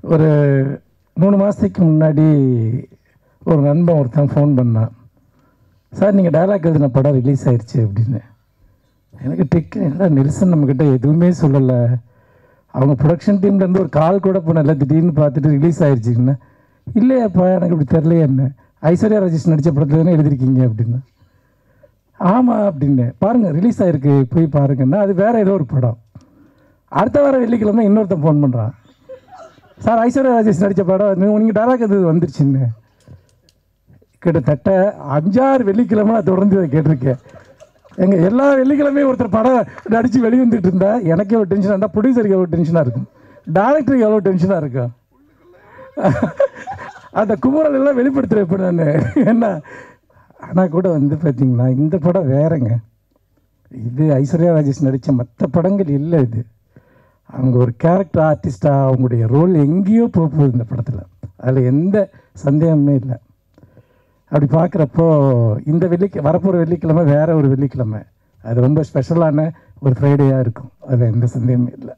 ஒரு மூணு மாதத்துக்கு முன்னாடி ஒரு நண்பன் ஒருத்தன் ஃபோன் பண்ணான் சார் நீங்கள் டயலாக் எழுதின படம் ரிலீஸ் ஆயிடுச்சு அப்படின்னு எனக்கு டெக் என்னடா நெல்சன் நம்மக்கிட்ட எதுவுமே சொல்லலை அவங்க ப்ரொடக்ஷன் டீம்லேருந்து ஒரு கால் கூட பண்ணல திடீர்னு பார்த்துட்டு ரிலீஸ் ஆயிடுச்சுங்கன்னா இல்லையாப்பா எனக்கு இப்படி தெரிலையே என்ன ஐஸ்வர்யா ராஜேஷ் நடித்த படத்தில் தானே எழுதிருக்கீங்க அப்படின்னு ஆமாம் அப்படின்னு பாருங்கள் ரிலீஸ் ஆயிருக்கு போய் பாருங்கன்னா அது வேறு ஏதோ ஒரு படம் அடுத்த வாரம் வெள்ளிக்கிழமை இன்னொருத்தன் ஃபோன் பண்ணுறான் சார் ஐஸ்வர்யா ராஜேஷ் நடித்த படம் நீங்கள் டேராக் இது வந்துருச்சுன்னு கிட்டத்தட்ட அஞ்சாறு வெள்ளிக்கிழமை நான் தொடர்ந்து இதை கேட்டிருக்கேன் எங்க எல்லா வெள்ளிக்கிழமையும் ஒருத்தர் படம் நடித்து வெளியே வந்துட்டு இருந்தா எனக்கே ஒரு டென்ஷனாக இருந்தால் ப்ரொடியூசருக்கு எவ்வளோ டென்ஷனாக இருக்கும் டேரக்டருக்கு எவ்வளோ டென்ஷனாக இருக்கும் அந்த குமுறல் எல்லாம் வெளிப்படுத்துகிறேன் இப்போ நான் என்ன ஆனால் கூட வந்து பார்த்தீங்கன்னா இந்த படம் வேறங்க இது ஐஸ்வர்யா ராஜேஷ் நடித்த மற்ற படங்கள் இல்லை இது அவங்க ஒரு கேரக்டர் ஆர்டிஸ்டாக அவங்களுடைய ரோல் எங்கேயோ போக போகுது இந்த படத்தில் அதில் எந்த சந்தேகமே இல்லை அப்படி பார்க்குறப்போ இந்த வெள்ளிக்கு வரப்போகிற வெள்ளிக்கிழமை வேற ஒரு வெள்ளிக்கிழமை அது ரொம்ப ஸ்பெஷலான ஒரு ஃப்ரைடேயாக இருக்கும் அதில் எந்த சந்தேகமே இல்லை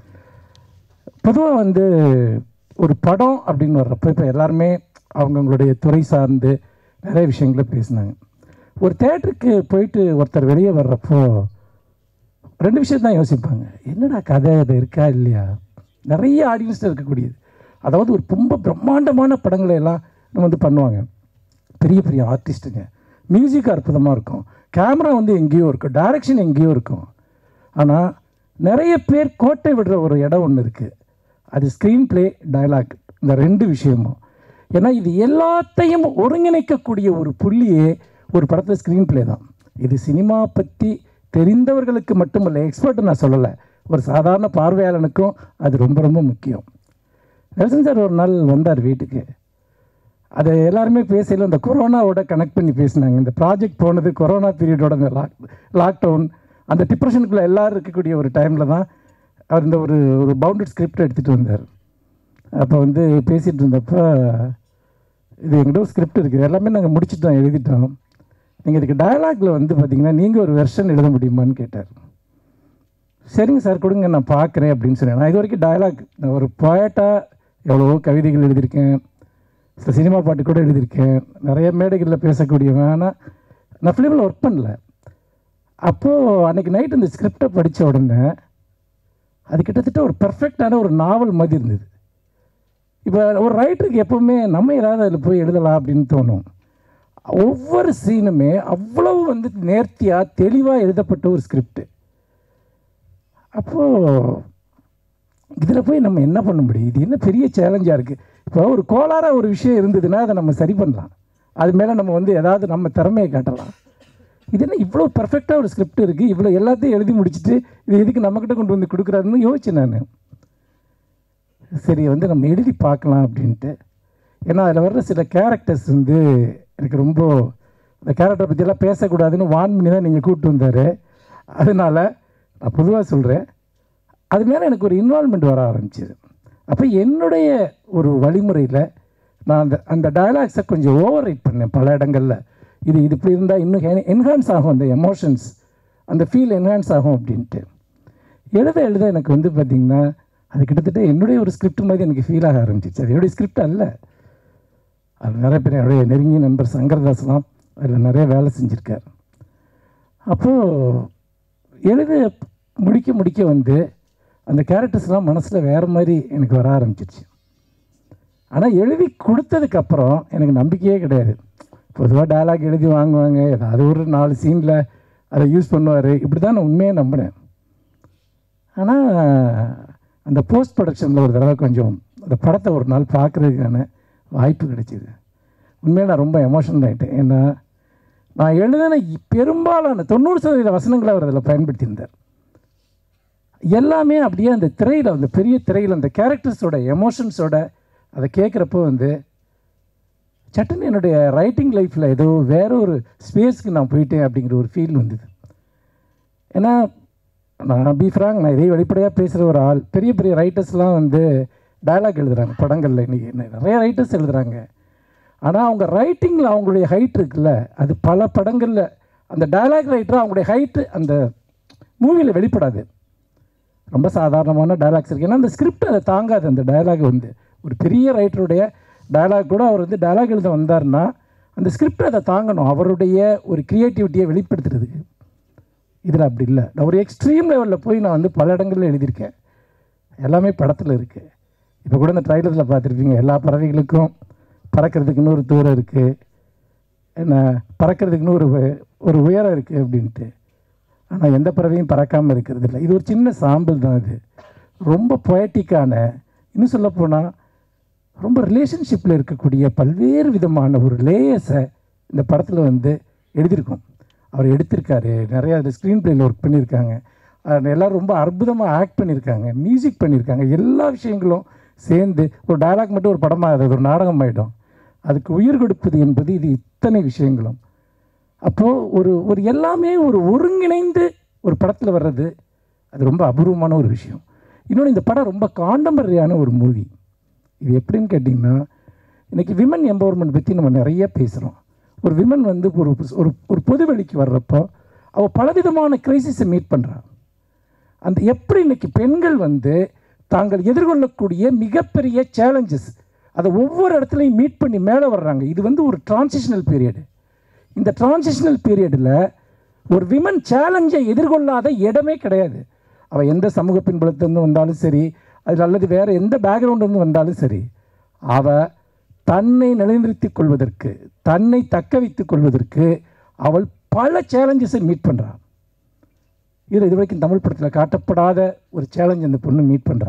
பொதுவாக வந்து ஒரு படம் அப்படின்னு வர்றப்போ இப்போ எல்லாருமே அவங்கவுங்களுடைய துறை சார்ந்து நிறைய விஷயங்களை பேசினாங்க ஒரு தேட்டருக்கு போயிட்டு ஒருத்தர் வெளியே வர்றப்போ ரெண்டு விஷயம் தான் யோசிப்பாங்க என்னடா கதை அது இருக்கா இல்லையா நிறைய ஆடியன்ஸில் இருக்கக்கூடியது அதாவது ஒரு ரொம்ப பிரம்மாண்டமான படங்களை எல்லாம் நம்ம வந்து பண்ணுவாங்க பெரிய பெரிய ஆர்டிஸ்ட்டுங்க மியூசிக் அற்புதமாக இருக்கும் கேமரா வந்து எங்கேயோ இருக்கும் டைரக்ஷன் எங்கேயோ இருக்கும் ஆனால் நிறைய பேர் கோட்டை விடுற ஒரு இடம் ஒன்று இருக்குது அது ஸ்க்ரீன் ப்ளே டயலாக் இந்த ரெண்டு விஷயமும் ஏன்னா இது எல்லாத்தையும் ஒருங்கிணைக்கக்கூடிய ஒரு புள்ளியே ஒரு படத்தில் ஸ்க்ரீன் ப்ளே தான் இது சினிமா பற்றி தெரிந்தவர்களுக்கு மட்டுமல்ல எக்ஸ்பர்ட் நான் சொல்லலை ஒரு சாதாரண பார்வையாளனுக்கும் அது ரொம்ப ரொம்ப முக்கியம் நெல்சன் சார் ஒரு நாள் வந்தார் வீட்டுக்கு அதை எல்லாருமே பேசல இந்த கொரோனாவோட கனெக்ட் பண்ணி பேசினாங்க இந்த ப்ராஜெக்ட் போனது கொரோனா பீரியடோட இந்த லாக் லாக்டவுன் அந்த டிப்ரெஷனுக்குள்ளே எல்லாரும் இருக்கக்கூடிய ஒரு டைமில் தான் அவர் இந்த ஒரு ஒரு பவுண்டட் ஸ்கிரிப்ட் எடுத்துகிட்டு வந்தார் அப்போ வந்து பேசிகிட்டு இருந்தப்போ இது எங்கிட்ட ஒரு ஸ்கிரிப்ட் இருக்குது எல்லாமே நாங்கள் முடிச்சிட்டோம் எழுதிட்டோம் நீங்கள் இதுக்கு டயலாக்ல வந்து பார்த்தீங்கன்னா நீங்கள் ஒரு வெர்ஷன் எழுத முடியுமான்னு கேட்டார் சரிங்க சார் கொடுங்க நான் பார்க்குறேன் அப்படின்னு சொன்னேன் நான் இது வரைக்கும் டயலாக் நான் ஒரு போயட்டாக எவ்வளவோ கவிதைகள் எழுதியிருக்கேன் சில சினிமா பாட்டு கூட எழுதியிருக்கேன் நிறைய மேடைகளில் பேசக்கூடியவன் ஆனால் நான் ஃபிலிமில் ஒர்க் பண்ணல அப்போது அன்றைக்கி நைட் இந்த ஸ்கிரிப்டை படித்த உடனே அது கிட்டத்தட்ட ஒரு பர்ஃபெக்டான ஒரு நாவல் மாதிரி இருந்தது இப்போ ஒரு ரைட்டருக்கு எப்போவுமே நம்ம ஏதாவது அதில் போய் எழுதலாம் அப்படின்னு தோணும் ஒவ்வொரு சீனுமே அவ்வளவு வந்து நேர்த்தியாக தெளிவாக எழுதப்பட்ட ஒரு ஸ்கிரிப்ட் அப்போது இதில் போய் நம்ம என்ன பண்ண முடியும் இது என்ன பெரிய சேலஞ்சாக இருக்குது இப்போ ஒரு கோளாறாக ஒரு விஷயம் இருந்ததுன்னா அதை நம்ம சரி பண்ணலாம் அது மேலே நம்ம வந்து ஏதாவது நம்ம திறமையை காட்டலாம் இது என்ன இவ்வளோ பர்ஃபெக்டாக ஒரு ஸ்கிரிப்ட் இருக்குது இவ்வளோ எல்லாத்தையும் எழுதி முடிச்சுட்டு இது எதுக்கு நம்மக்கிட்ட கொண்டு வந்து கொடுக்குறாருன்னு யோசிச்சேன் நான் சரி வந்து நம்ம எழுதி பார்க்கலாம் அப்படின்ட்டு ஏன்னா அதில் வர்ற சில கேரக்டர்ஸ் வந்து எனக்கு ரொம்ப அந்த கேரக்டரை பற்றியெல்லாம் பேசக்கூடாதுன்னு வான் பண்ணி தான் நீங்கள் கூப்பிட்டு வந்தார் அதனால் நான் பொதுவாக சொல்கிறேன் அது மேலே எனக்கு ஒரு இன்வால்மெண்ட் வர ஆரம்பிச்சிது அப்போ என்னுடைய ஒரு வழிமுறையில் நான் அந்த அந்த டயலாக்ஸை கொஞ்சம் ஓவர் ரைட் பண்ணேன் பல இடங்களில் இது இது இப்படி இருந்தால் இன்னும் என்ஹான்ஸ் ஆகும் அந்த எமோஷன்ஸ் அந்த ஃபீல் என்ஹான்ஸ் ஆகும் அப்படின்ட்டு எழுத எழுத எனக்கு வந்து பார்த்திங்கன்னா அது கிட்டத்தட்ட என்னுடைய ஒரு ஸ்கிரிப்ட் மாதிரி எனக்கு ஃபீல் ஆக ஆரம்பிச்சிச்சு அது என்னுடைய ஸ்கிரிப்ட் அல்ல அது நிறைய பேர் என்னுடைய நெருங்கிய நண்பர் சங்கர்தாஸ்லாம் அதில் நிறைய வேலை செஞ்சுருக்கார் அப்போது எழுத முடிக்க முடிக்க வந்து அந்த கேரக்டர்ஸ்லாம் மனசில் வேறு மாதிரி எனக்கு வர ஆரம்பிச்சிருச்சு ஆனால் எழுதி கொடுத்ததுக்கப்புறம் எனக்கு நம்பிக்கையே கிடையாது பொதுவாக டயலாக் எழுதி வாங்குவாங்க ஏதாவது ஒரு நாலு சீனில் அதை யூஸ் பண்ணுவார் இப்படி தான் நான் உண்மையாக நம்பினேன் ஆனால் அந்த போஸ்ட் ப்ரொடக்ஷனில் ஒரு தடவை கொஞ்சம் அந்த படத்தை ஒரு நாள் பார்க்குறதுக்கான வாய்ப்பு கிடைச்சிது உண்மையாக நான் ரொம்ப எமோஷனல் ஆகிட்டேன் ஏன்னா நான் எழுதின பெரும்பாலான தொண்ணூறு சதவீத வசனங்களை அவர் அதில் பயன்படுத்தியிருந்தார் எல்லாமே அப்படியே அந்த திரையில் அந்த பெரிய திரையில் அந்த கேரக்டர்ஸோட எமோஷன்ஸோட அதை கேட்குறப்போ வந்து சட்டுன்னு என்னுடைய ரைட்டிங் லைஃப்பில் ஏதோ வேற ஒரு ஸ்பேஸ்க்கு நான் போயிட்டேன் அப்படிங்கிற ஒரு ஃபீல் வந்தது ஏன்னா நான் பி ஃப்ராங்க் நான் இதே வெளிப்படையாக பேசுகிற ஒரு ஆள் பெரிய பெரிய ரைட்டர்ஸ்லாம் வந்து டயலாக் எழுதுகிறாங்க படங்களில் இன்றைக்கி நிறைய ரைட்டர்ஸ் எழுதுகிறாங்க ஆனால் அவங்க ரைட்டிங்கில் அவங்களுடைய ஹைட் இருக்குல்ல அது பல படங்களில் அந்த டயலாக் ரைட்டர் அவங்களுடைய ஹைட்டு அந்த மூவியில் வெளிப்படாது ரொம்ப சாதாரணமான டயலாக்ஸ் இருக்குது ஏன்னா அந்த ஸ்கிரிப்ட் அதை தாங்காது அந்த டயலாக் வந்து ஒரு பெரிய ரைட்டருடைய டயலாக் கூட அவர் வந்து டயலாக் எழுத வந்தார்னா அந்த ஸ்கிரிப்ட் அதை தாங்கணும் அவருடைய ஒரு க்ரியேட்டிவிட்டியை வெளிப்படுத்துறதுக்கு இதில் அப்படி இல்லை நான் ஒரு எக்ஸ்ட்ரீம் லெவலில் போய் நான் வந்து பல இடங்களில் எழுதியிருக்கேன் எல்லாமே படத்தில் இருக்குது இப்போ கூட இந்த ட்ரைலரில் பார்த்துருப்பீங்க எல்லா பறவைகளுக்கும் பறக்கிறதுக்குன்னு ஒரு தூரம் இருக்குது என்ன பறக்கிறதுக்குன்னு ஒரு உ- ஒரு உயரம் இருக்குது அப்படின்ட்டு ஆனால் எந்த பறவையும் பறக்காமல் இருக்கிறது இல்லை இது ஒரு சின்ன சாம்பிள் தான் இது ரொம்ப பொயட்டிக்கான இன்னும் சொல்லப்போனால் ரொம்ப ரிலேஷன்ஷிப்பில் இருக்கக்கூடிய பல்வேறு விதமான ஒரு லேயர்ஸை இந்த படத்தில் வந்து எழுதியிருக்கோம் அவர் எடுத்திருக்காரு நிறைய அதில் ஸ்க்ரீன் பிளேயில் ஒர்க் பண்ணியிருக்காங்க அது எல்லோரும் ரொம்ப அற்புதமாக ஆக்ட் பண்ணியிருக்காங்க மியூசிக் பண்ணியிருக்காங்க எல்லா விஷயங்களும் சேர்ந்து ஒரு டயலாக் மட்டும் ஒரு படமாக அது ஒரு நாடகம் ஆகிடும் அதுக்கு உயிர் கொடுப்பது என்பது இது இத்தனை விஷயங்களும் அப்போது ஒரு ஒரு எல்லாமே ஒரு ஒருங்கிணைந்து ஒரு படத்தில் வர்றது அது ரொம்ப அபூர்வமான ஒரு விஷயம் இன்னொன்று இந்த படம் ரொம்ப காண்டம்பரியான ஒரு மூவி இது எப்படின்னு கேட்டிங்கன்னா இன்றைக்கி விமன் எம்பவர்மெண்ட் பற்றி நம்ம நிறைய பேசுகிறோம் ஒரு விமன் வந்து ஒரு ஒரு ஒரு பொதுவெளிக்கு வர்றப்போ அவள் பலவிதமான கிரைசிஸை மீட் பண்ணுறான் அந்த எப்படி இன்னைக்கு பெண்கள் வந்து தாங்கள் எதிர்கொள்ளக்கூடிய மிகப்பெரிய சேலஞ்சஸ் அதை ஒவ்வொரு இடத்துலையும் மீட் பண்ணி மேலே வர்றாங்க இது வந்து ஒரு டிரான்சிஷனல் பீரியடு இந்த டிரான்சிஷனல் பீரியடில் ஒரு விமன் சேலஞ்சை எதிர்கொள்ளாத இடமே கிடையாது அவள் எந்த சமூக பின்புலத்திலிருந்து வந்தாலும் சரி அதில் அல்லது வேறு எந்த பேக்ரவுண்ட்லேருந்து வந்தாலும் சரி அவள் தன்னை நிலைநிறுத்திக் கொள்வதற்கு தன்னை தக்க வைத்துக் கொள்வதற்கு அவள் பல சேலஞ்சஸை மீட் பண்ணுறாள் இதில் இது வரைக்கும் தமிழ் படத்தில் காட்டப்படாத ஒரு சேலஞ்ச் அந்த பொண்ணு மீட் பண்ணுறா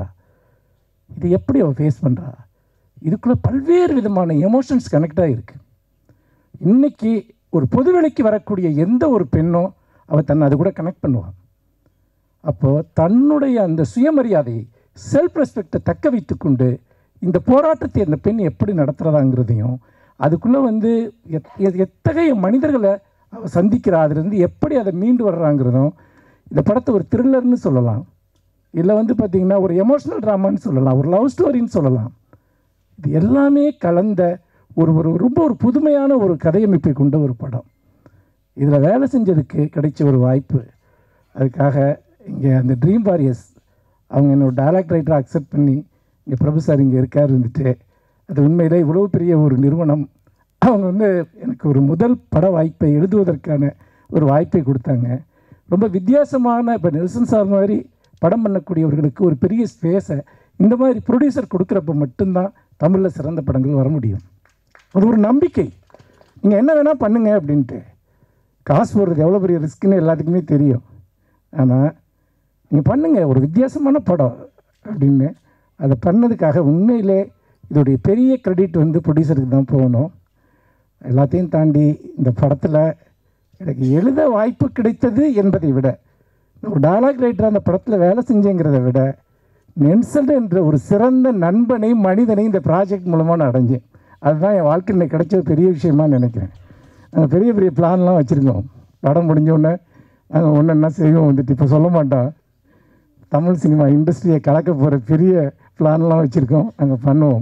இது எப்படி அவள் ஃபேஸ் பண்ணுறா இதுக்குள்ளே பல்வேறு விதமான எமோஷன்ஸ் கனெக்டாக இருக்குது இன்னைக்கு ஒரு பொதுவெளிக்கு வரக்கூடிய எந்த ஒரு பெண்ணும் அவள் தன்னை அது கூட கனெக்ட் பண்ணுவாள் அப்போது தன்னுடைய அந்த சுயமரியாதையை செல்ஃப் ரெஸ்பெக்டை தக்க வைத்துக்கொண்டு இந்த போராட்டத்தை அந்த பெண் எப்படி நடத்துகிறதாங்கிறதையும் அதுக்குள்ளே வந்து எத் எத்- எத்தகைய மனிதர்களை அவள் சந்திக்கிறா அதுலேருந்து எப்படி அதை மீண்டு வர்றாங்கிறதும் இந்த படத்தை ஒரு த்ரில்லர்னு சொல்லலாம் இல்லை வந்து பார்த்திங்கன்னா ஒரு எமோஷ்னல் ட்ராமான்னு சொல்லலாம் ஒரு லவ் ஸ்டோரின்னு சொல்லலாம் இது எல்லாமே கலந்த ஒரு ஒரு ரொம்ப ஒரு புதுமையான ஒரு கதையமைப்பை கொண்ட ஒரு படம் இதில் வேலை செஞ்சதுக்கு கிடைச்ச ஒரு வாய்ப்பு அதுக்காக இங்கே அந்த ட்ரீம் வாரியர்ஸ் அவங்க என்னோட டயலாக் ரைட்டரை அக்செப்ட் பண்ணி இங்கே பிரபு சார் இங்கே இருக்கார் இருந்துட்டு அது உண்மையிலே இவ்வளோ பெரிய ஒரு நிறுவனம் அவங்க வந்து எனக்கு ஒரு முதல் பட வாய்ப்பை எழுதுவதற்கான ஒரு வாய்ப்பை கொடுத்தாங்க ரொம்ப வித்தியாசமான இப்போ நெல்சன் சார் மாதிரி படம் பண்ணக்கூடியவர்களுக்கு ஒரு பெரிய ஸ்பேஸை இந்த மாதிரி ப்ரொடியூசர் கொடுக்குறப்ப மட்டும்தான் தமிழில் சிறந்த படங்கள் வர முடியும் அது ஒரு நம்பிக்கை நீங்கள் என்ன வேணால் பண்ணுங்க அப்படின்ட்டு காசு போடுறது எவ்வளோ பெரிய ரிஸ்க்குன்னு எல்லாத்துக்குமே தெரியும் ஆனால் நீங்கள் பண்ணுங்கள் ஒரு வித்தியாசமான படம் அப்படின்னு அதை பண்ணதுக்காக உண்மையிலே இதோடைய பெரிய கிரெடிட் வந்து ப்ரொடியூசருக்கு தான் போகணும் எல்லாத்தையும் தாண்டி இந்த படத்தில் எனக்கு எழுத வாய்ப்பு கிடைத்தது என்பதை விட நான் ஒரு டயலாக் ரைட்டர் அந்த படத்தில் வேலை செஞ்சேங்கிறத விட நென்சல் என்ற ஒரு சிறந்த நண்பனை மனிதனை இந்த ப்ராஜெக்ட் மூலமாக நான் அடைஞ்சேன் அதுதான் என் வாழ்க்கையில் எனக்கு கிடைச்ச ஒரு பெரிய விஷயமா நினைக்கிறேன் நாங்கள் பெரிய பெரிய பிளான்லாம் வச்சுருக்கோம் படம் முடிஞ்ச உடனே நாங்கள் ஒன்று என்ன செய்வோம் வந்துட்டு இப்போ சொல்ல மாட்டோம் தமிழ் சினிமா இண்டஸ்ட்ரியை கலக்க போகிற பெரிய பிளான்லாம் வச்சுருக்கோம் நாங்கள் பண்ணுவோம்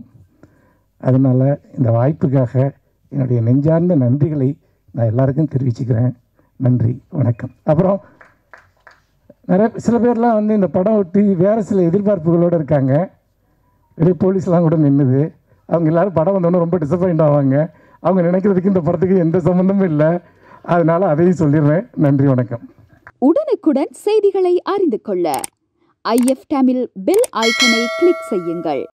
அதனால் இந்த வாய்ப்புக்காக என்னுடைய நெஞ்சார்ந்த நன்றிகளை நான் எல்லாருக்கும் தெரிவிச்சுக்கிறேன் நன்றி வணக்கம் அப்புறம் நிறைய சில பேர்லாம் வந்து இந்த படம் ஒட்டி வேறு சில எதிர்பார்ப்புகளோடு இருக்காங்க வெளியே போலீஸ்லாம் கூட நின்றுது அவங்க எல்லாரும் படம் வந்தோன்னே ரொம்ப டிசப்பாயிண்ட் ஆவாங்க அவங்க நினைக்கிறதுக்கு இந்த படத்துக்கு எந்த சம்மந்தமும் இல்லை அதனால் அதையும் சொல்லிடுறேன் நன்றி வணக்கம் உடனுக்குடன் செய்திகளை அறிந்து கொள்ள ஐஎஃப் தமிழ் பெல் ஐக்கனை கிளிக் செய்யுங்கள்